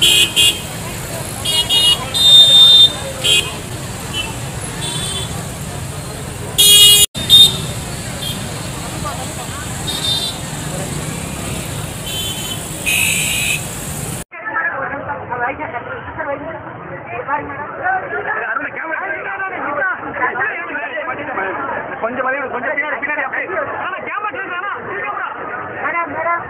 கொஞ்சம் வரையும் கொஞ்சம் பின்னாடி பின்னாடி அப்படியே மேடம் மேடம்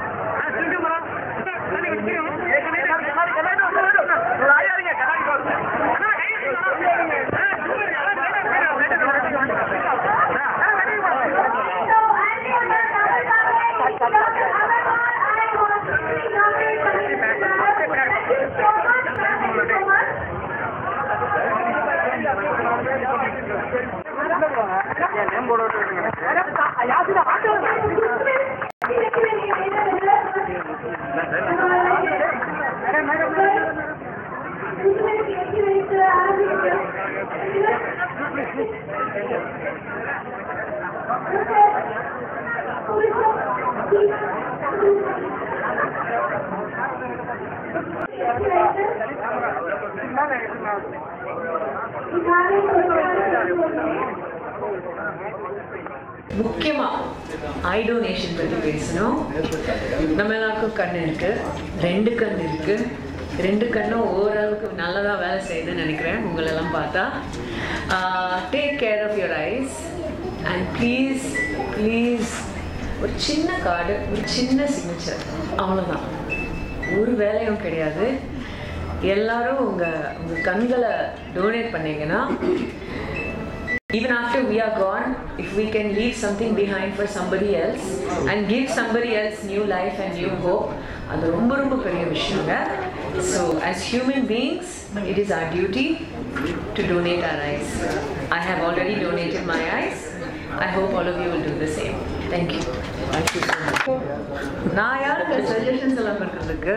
முக்கியமா ஐ டொனேஷன் பற்றி பேசணும் நம்ம எல்லாருக்கும் கண் இருக்கு ரெண்டு கண் இருக்கு ரெண்டு கண்ணும் ஓரளவுக்கு நல்லதா வேலை செய்யுதுன்னு நினைக்கிறேன் உங்களெல்லாம் பார்த்தா take care of your eyes and please please ஒரு சின்ன கார்டு ஒரு சின்ன சிக்னேச்சர் அவ்வளோதான் ஒரு வேலையும் கிடையாது எல்லாரும் உங்கள் உங்கள் கண்களை டொனேட் பண்ணீங்கன்னா even after we are gone, if we can leave something behind for somebody else and give somebody else new life and new hope, அது ரொம்ப ரொம்ப பெரிய விஷயங்க so as human beings it is our duty to donate our eyes i have already donated my eyes i hope all of you will do the same thank you thank you so much நான் யாருக்கு suggestions எல்லாம் பண்ணுறதுக்கு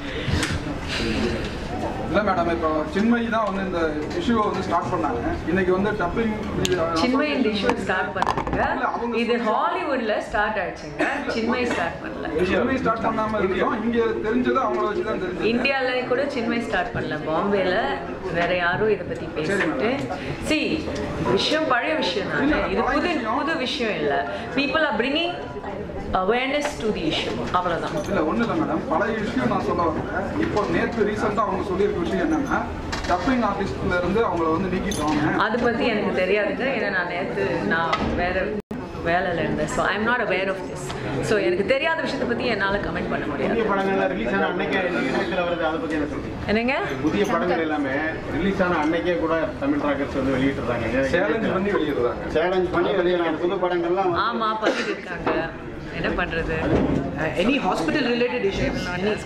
இல்லை madam இப்போ சின்மயி தான் வந்து இந்த இஷ்யூவை வந்து ஸ்டார்ட் பண்ணாங்க இன்னைக்கு வந்து டப்பிங் சின்மய் இந்த இஷ்யூ ஸ்டார்ட் பண்ணுங்க இது ஹாலிவுட்ல ஸ்டார்ட் ஆயிடுச்சுங்க சின்மய் ஸ்டார்ட் பண்ணல சின்மயி ஸ்டார்ட் பண்ணாம இருக்கோம் இங்க தெரிஞ்சது அவங்கள வச்சு தான் தெரிஞ்சது இந்தியால கூட சின்மய் ஸ்டார்ட் பண்ணல பாம்பேல வேற யாரும் இதை பத்தி பேசிட்டு சி விஷயம் பழைய விஷயம் தானே இது புது புது விஷயம் இல்ல people are bringing awareness to the issue அவ்வளவுதான் இல்ல ஒண்ணு இல்ல மேடம் பழைய இஷ்யூ நான் சொல்ல வரேன் இப்போ நேற்று ரீசெண்டா அவங்க சொல்லியிருக்க விஷயம் என்னன்னா டப்பிங் ஆர்டிஸ்ட்ல இருந்து அவங்கள வந்து நீக்கிட்டாங்க அதை பத்தி எனக்கு தெரியாதுங்க ஏன்னா நான் நேத்து நான் வேற வேலையில் இருந்தேன் so I am not aware of this so எனக்கு தெரியாத விஷயத்தை பற்றி என்னால் கமெண்ட் பண்ண முடியாது புதிய படங்கள்லாம் ரிலீஸ் ஆன அன்னைக்கே இணையத்தில் வருது அதை பத்தி என்ன சொல்றீங்க என்னங்க புதிய படங்கள் எல்லாமே ரிலீஸ் ஆன அன்னைக்கே கூட தமிழ் ராக்கர்ஸ் வந்து வெளியிட்டுறாங்க சேலஞ்ச் பண்ணி வெளியிடுறாங்க சேலஞ்ச் பண்ணி வெளியிடுறாங்க புது படங்கள்லாம் வந்து ஆமா பண்ணிட்டு இருக்காங்க என்ன பண்றது any hospital related issues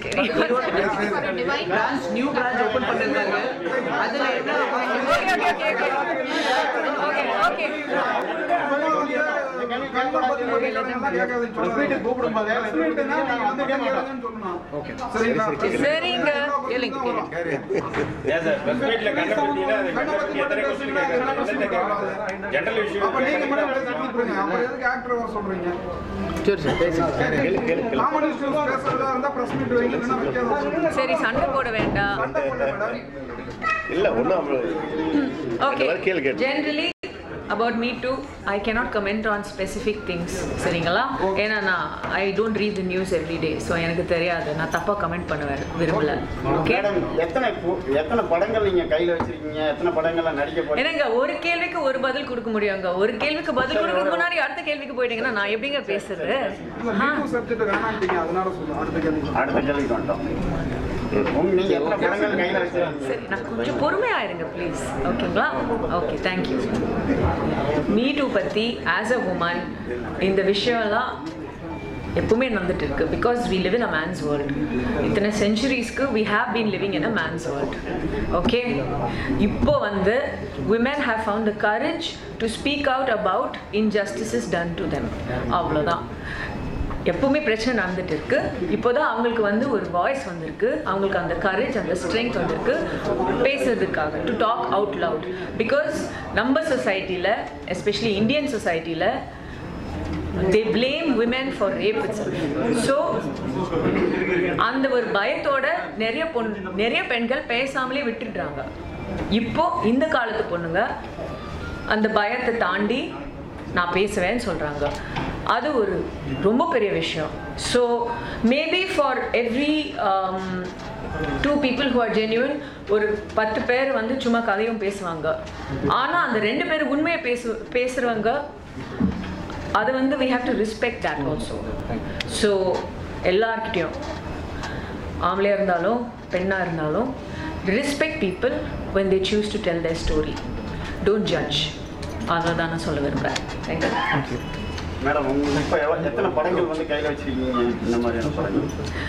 branch new branch open பண்ணிருக்காங்க அதுல என்ன ஓகே ஓகே வீட்டுக்கு கூப்பிடும்போது நாங்க வந்துட்டே மாட்டோம் சரிங்க கேளுங்க கேளுங்க அப்ப நீங்க மட்டும் நடத்திட்டு அவங்க எதுக்கு ஆக்டர் வர சொல்றீங்க சரி சரி பேசுங்க காமெடி ஷோஸ் பேசுறதா இருந்தா பிரஸ் மீட் வைங்க இல்லைன்னா வைக்காத சொல்லுங்க சரி சண்டை போட வேண்டாம் சண்டை போடல மேடம் இல்ல ஒன்றும் ஓகே மாதிரி கேள்வி கேட்டு. Generally about me too I cannot comment on specific things சரிங்களா ஏன்னா நான் I don't read the news every day so எனக்கு தெரியாது நான் தப்பாக கமெண்ட் பண்ண விரும்பல ஓகே மேடம் எத்தனை பு- எத்தனை படங்கள் நீங்க கையில வச்சிருக்கீங்க எத்தனை படங்கள்ல நடிக்க போறீங்க என்னங்க ஒரு கேள்விக்கு ஒரு பதில் கொடுக்க முடியுங்க ஒரு கேள்விக்கு பதில் கொடுக்கறதுக்கு முன்னாடி அடுத்த கேள்விக்கு போயிட்டீங்கன்னா நான் எப்படிங்க பேசுறது இல்ல மீட்டு சப்ஜெக்ட் வேணாம்ட்டீங்க அதனால சொல்லுங்க அடுத்த கேள்வி அடுத்த கேள்விக்கு வந்துட்டோம் உங்க நீங்க எத்தனை படங்கள் கையில வச்சிருக்கீங்க சரி நான் கொஞ்சம் பொறுமையாயிருங்க ப்ளீஸ் ஓகேங்களா ஓகே தேங்க்யூ மீ டூ பற்றி ஆஸ் அ உமன் இந்த விஷயம்லாம் எப்பவுமே நடந்துட்டு இருக்கு because we live in a man's world இத்தனை செஞ்சுரிஸ்க்கு we have been living in a man's world okay இப்போ வந்து women have found the courage to speak out about injustices done to them அவ்வளோதான் எப்பவுமே பிரச்சனை நடந்துட்டு இருக்கு இப்போதான் அவங்களுக்கு வந்து ஒரு வாய்ஸ் வந்திருக்கு அவங்களுக்கு அந்த கரேஜ் அந்த ஸ்ட்ரென்த் வந்திருக்கு பேசுறதுக்காக to talk out loud because நம்ம சொசைட்டியில் எஸ்பெஷலி இந்தியன் சொசைட்டியில் they blame women for rape itself. So, அந்த ஒரு பயத்தோட நிறைய பொண் நிறைய பெண்கள் பேசாமலே விட்டுடுறாங்க இப்போ இந்த காலத்து பொண்ணுங்க அந்த பயத்தை தாண்டி நான் பேசுவேன்னு சொல்கிறாங்க அது ஒரு ரொம்ப பெரிய விஷயம் so maybe for every two people who are genuine ஒரு பத்து பேர் வந்து சும்மா கதையும் பேசுவாங்க ஆனால் அந்த ரெண்டு பேர் உண்மையை பேசு பேசுகிறவங்க அது வந்து we have to respect that also so எல்லார்கிட்டயும் ஆம்பளையாக இருந்தாலும் பெண்ணாக இருந்தாலும் respect people when they choose to tell their story don't judge அதை தான் நான் சொல்ல விரும்புகிறேன் தேங்க்யூ மேடம் உங்களுக்கு இப்போ எவ்வளோ எத்தனை படங்கள் வந்து கையில் வச்சிருக்கீங்க இந்த மாதிரியான படங்கள்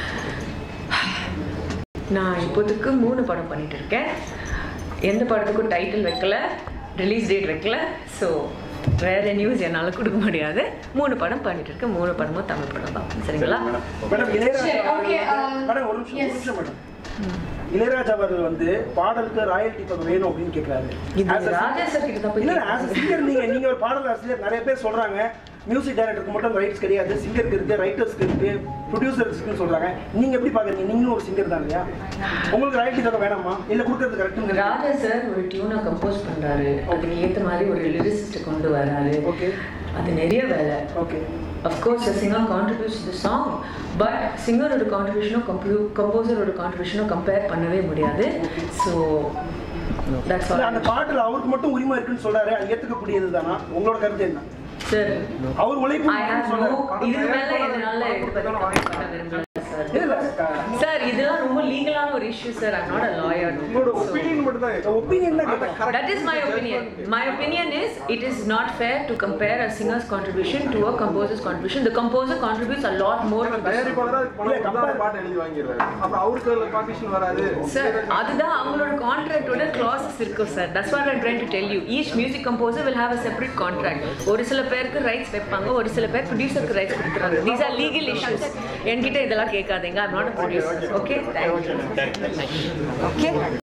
நான் இப்போதைக்கு மூணு படம் பண்ணிட்டு இருக்கேன் எந்த படத்துக்கும் டைட்டில் வைக்கல ரிலீஸ் டேட் வைக்கல ஸோ வேற நியூஸ் என்னால் கொடுக்க முடியாது மூணு படம் பண்ணிட்டு இருக்கேன் மூணு படமும் தமிழ் படம் தான் சரிங்களா மேடம் மேடம் இளையராஜா சரி, okay, um, மேடம் ஒரு நிமிஷம் ஒரு yes. நிமிஷம் மேடம் இளையராஜா அவர்கள் வந்து பாடலுக்கு ராயல்டி பக்கம் வேணும் அப்படின்னு கேட்கிறாரு இது As a ராஜா சார் கிட்ட தான் போய் இல்ல கேட்கணும். ஆஸ் சிங்கர் நீங்க நீங்க ஒரு பாடல் ஆசிரியர் நிறைய பேர் சொல்றாங்க மியூசிக் டைரக்டருக்கு மட்டும் ரைட்ஸ் கிடையாது சிங்கருக்கு இருக்கு ரைட்டர்ஸ்க்கு இருக்கு ப்ரொடியூசர்ஸ்க்கு சொல்றாங்க நீங்க எப்படி பாக்குறீங்க நீங்களும் ஒரு சிங்கர் தான் இல்லையா உங்களுக்கு ராயல்டி தொகை வேணாமா இல்ல கொடுக்கறது கரெக்ட் ராஜா சார் ஒரு டியூனை கம்போஸ் பண்றாரு அதுக்கு ஏத்த மாதிரி ஒரு லிரிசிஸ்ட் கொண்டு வராரு Okay. அது நிறைய வேலை okay of course singer contributes the song but சிங்கரோட கான்ட்ரிபியூஷனும் கம்ப்யூ கம்போசரோட கான்ட்ரிபியூஷனும் கம்பேர் பண்ணவே முடியாது ஸோ தட்ஸ் இல்ல அந்த ஆல் பாட்டுல அவருக்கு மட்டும் உரிமை இருக்குன்னு சொல்றாரு அது ஏத்துக்கக்கூடியது தானா உங்களோட கருத்து என்ன சார் அவர் உழைப்பு ஐ ஹேவ் சொல்றாரு நோ இதுக்கு மேல என்னால இதை பத்தி comment பண்ண விரும்பல சார் இல்ல சார் இதெல்லாம் ரொம்ப லீகலான ஒரு issue sir I'm not a lawyer உங்களோட ஒப்பீனியன் மட்டும் தான் ஒப்பீனியன் தான் கேட்டேன் That is my opinion. My opinion is it is not fair to compare a singer's contribution to a composer's contribution. The composer contributes a lot more to the song. தயாரிப்பாளரா அதுக்கு பணம் கொடுத்தா அந்த பாட்டு எழுதி வாங்கிடுறாரு அப்புறம் அவருக்கு அதுல பார்ட்டிஷன் வராது சார் அதுதான் அவங்களோட கான்ட்ராக்டோட clauses இருக்கும் sir that's what I'm trying to tell you each music composer will have a separate contract ஒரு சில பேருக்கு ரைட்ஸ் வைப்பாங்க ஒரு சில பேர் ப்ரொடியூசருக்கு ரைட்ஸ் கொடுக்குறாங்க தீஸ் ஆர் லீகல் இஷ்யூஸ் என்கிட்ட இதெல்லாம் கேட்காதீங்க I'm not a producer okay thank you okay